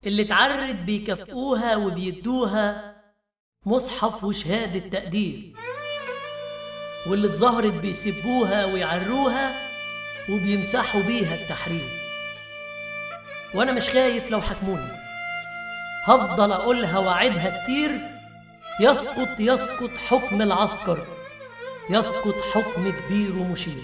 اللي اتعرت بيكافئوها وبيدوها مصحف وشهادة تقدير واللي اتظهرت بيسبوها ويعروها وبيمسحوا بيها التحرير وانا مش خايف لو حكموني هفضل اقولها واعدها كتير يسقط يسقط حكم العسكر يسقط حكم كبير ومشير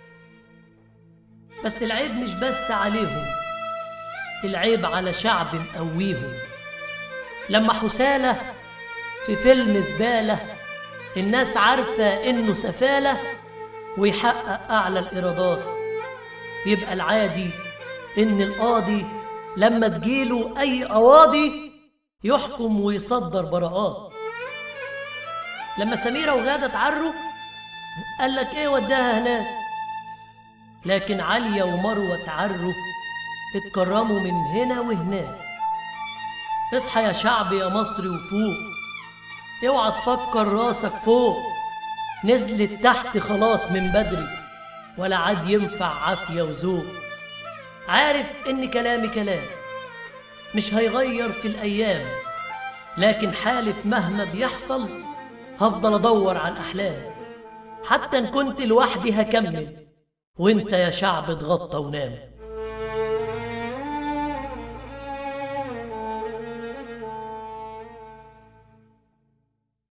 بس العيب مش بس عليهم العيب على شعب مقويهم لما حسالة في فيلم زبالة الناس عارفة إنه سفالة ويحقق أعلى الإيرادات يبقى العادي إن القاضي لما تجيله أي قواضي يحكم ويصدر براءات لما سميرة وغادة اتعروا قال لك إيه وداها هناك لكن عليا ومروة اتعروا اتكرموا من هنا وهناك اصحى يا شعب يا مصري وفوق اوعى تفكر راسك فوق نزلت تحت خلاص من بدري ولا عاد ينفع عافية وذوق عارف ان كلامي كلام مش هيغير في الايام لكن حالف مهما بيحصل هفضل ادور على الاحلام حتى ان كنت لوحدي هكمل وانت يا شعب اتغطى ونام